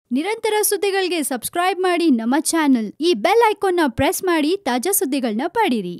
ನಿರಂತರ ಸುದ್ದಿಗಳಿಗೆ ಸಬ್ಸ್ಕ್ರೈಬ್ ಮಾಡಿ ನಮ್ಮ ಚಾನೆಲ್ ಈ ಬೆಲ್ ಐಕಾನ್ನ ಪ್ರೆಸ್ ಮಾಡಿ ತಾಜಾ ಸುದ್ದಿಗಳನ್ನ ಪಡೀರಿ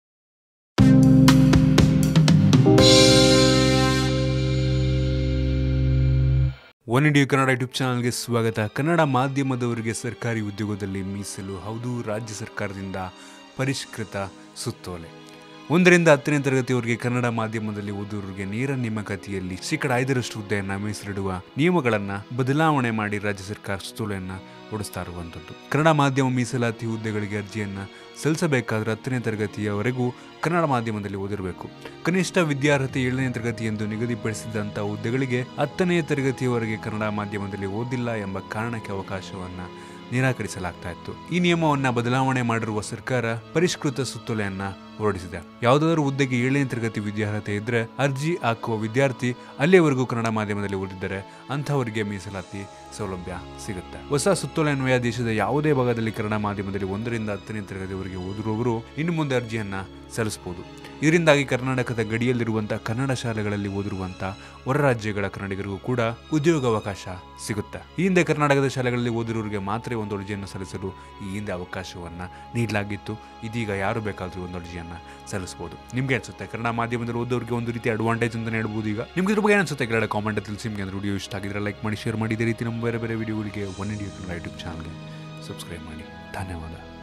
ಒನ್ ಇಂಡಿಯಾ ಕನ್ನಡ ಯೂಟ್ಯೂಬ್ ಚಾನಲ್ಗೆ ಸ್ವಾಗತ ಕನ್ನಡ ಮಾಧ್ಯಮದವರಿಗೆ ಸರ್ಕಾರಿ ಉದ್ಯೋಗದಲ್ಲಿ ಮೀಸಲು ಹೌದು ರಾಜ್ಯ ಸರ್ಕಾರದಿಂದ ಪರಿಷ್ಕೃತ ಸುತ್ತೋಲೆ ಒಂದರಿಂದ ಹತ್ತನೇ ತರಗತಿಯವರೆಗೆ ಕನ್ನಡ ಮಾಧ್ಯಮದಲ್ಲಿ ಓದುವವರಿಗೆ ನೇರ ನೇಮಕಾತಿಯಲ್ಲಿ ಶೇಕಡ ಐದರಷ್ಟು ಹುದ್ದೆಯನ್ನ ಮೀಸಲಿಡುವ ನಿಯಮಗಳನ್ನ ಬದಲಾವಣೆ ಮಾಡಿ ರಾಜ್ಯ ಸರ್ಕಾರ ಸುತ್ತೋಲೆಯನ್ನ ಹೊಡಿಸ್ತಾ ಇರುವಂಥದ್ದು ಕನ್ನಡ ಮಾಧ್ಯಮ ಮೀಸಲಾತಿ ಹುದ್ದೆಗಳಿಗೆ ಅರ್ಜಿಯನ್ನ ಸಲ್ಲಿಸಬೇಕಾದ್ರೆ ಹತ್ತನೇ ತರಗತಿಯವರೆಗೂ ಕನ್ನಡ ಮಾಧ್ಯಮದಲ್ಲಿ ಓದಿರಬೇಕು ಕನಿಷ್ಠ ವಿದ್ಯಾರ್ಹತೆ ಏಳನೇ ತರಗತಿ ಎಂದು ನಿಗದಿಪಡಿಸಿದಂಥ ಹುದ್ದೆಗಳಿಗೆ ಹತ್ತನೇ ತರಗತಿಯವರೆಗೆ ಕನ್ನಡ ಮಾಧ್ಯಮದಲ್ಲಿ ಓದಿಲ್ಲ ಎಂಬ ಕಾರಣಕ್ಕೆ ಅವಕಾಶವನ್ನ ನಿರಾಕರಿಸಲಾಗ್ತಾ ಇತ್ತು ಈ ನಿಯಮವನ್ನ ಬದಲಾವಣೆ ಮಾಡಿರುವ ಸರ್ಕಾರ ಪರಿಷ್ಕೃತ ಸುತ್ತೋಲೆಯನ್ನ ಹೊರಡಿಸಿದೆ ಯಾವುದಾದ್ರೂ ಹುದ್ದೆಗೆ ಏಳನೇ ತರಗತಿ ವಿದ್ಯಾರ್ಹತೆ ಇದ್ರೆ ಅರ್ಜಿ ಹಾಕುವ ವಿದ್ಯಾರ್ಥಿ ಅಲ್ಲಿಯವರೆಗೂ ಕನ್ನಡ ಮಾಧ್ಯಮದಲ್ಲಿ ಓದಿದ್ದರೆ ಅಂಥವರಿಗೆ ಮೀಸಲಾತಿ ಸೌಲಭ್ಯ ಸಿಗುತ್ತೆ ಹೊಸ ಸುತ್ತೋಲೆ ಅನ್ವಯ ದೇಶದ ಯಾವುದೇ ಭಾಗದಲ್ಲಿ ಕನ್ನಡ ಮಾಧ್ಯಮದಲ್ಲಿ ಒಂದರಿಂದ ಹತ್ತನೇ ತರಗತಿವರೆಗೆ ಓದಿರುವವರು ಇನ್ನು ಮುಂದೆ ಅರ್ಜಿಯನ್ನ ಸಲ್ಲಿಸಬಹುದು ಇದರಿಂದಾಗಿ ಕರ್ನಾಟಕದ ಗಡಿಯಲ್ಲಿರುವಂತಹ ಕನ್ನಡ ಶಾಲೆಗಳಲ್ಲಿ ಓದಿರುವಂತಹ ಹೊರ ರಾಜ್ಯಗಳ ಕನ್ನಡಿಗರಿಗೂ ಕೂಡ ಉದ್ಯೋಗಾವಕಾಶ ಸಿಗುತ್ತೆ ಈ ಹಿಂದೆ ಕರ್ನಾಟಕದ ಶಾಲೆಗಳಲ್ಲಿ ಓದಿರೋರಿಗೆ ಮಾತ್ರ ಒಂದು ಅರ್ಜಿಯನ್ನು ಸಲ್ಲಿಸಲು ಈ ಹಿಂದೆ ಅವಕಾಶವನ್ನ ನೀಡಲಾಗಿತ್ತು ಇದೀಗ ಯಾರು ಬೇಕಾದರೂ ಒಂದು ಅರ್ಜಿಯನ್ನ ಸಲ್ಲಿಸಬಹುದು ನಿಮ್ಗೆ ಅನ್ಸುತ್ತೆ ಕನ್ನಡ ಮಾಧ್ಯಮದಲ್ಲಿ ಓದೋರಿಗೆ ಒಂದು ರೀತಿ ಅಡ್ವಾಂಟೇಜ್ ಅಂತ ಹೇಳ್ಬೋದು ಈಗ ನಿಮ್ಗೆ ಇದ್ರ ಬಗ್ಗೆ ಅನ್ಸುತ್ತೆ ಕೆಳಗಡೆ ಕಾಮೆಂಟ್ ತಿಳಿಸಿ ನಿಮ್ಗೆ ಅಂದ್ರೆ ವಿಡಿಯೋ ಇಷ್ಟ ಆಗಿದ್ರೆ ಲೈಕ್ ಮಾಡಿ ಶೇರ್ ಮಾಡಿ ಇದೇ ರೀತಿ ನಮ್ಮ ಬೇರೆ ಬೇರೆ ವಿಡಿಯೋಗಳಿಗೆ ಒನ್ ಇಂಡಿಯಾ ಕನ್ನಡ ಯೂಟ್ಯೂಬ್ ಚಾನಲ್ಗೆ ಸಬ್ಸ್ಕ್ರೈಬ್ ಮಾಡಿ ಧನ್ಯವಾದ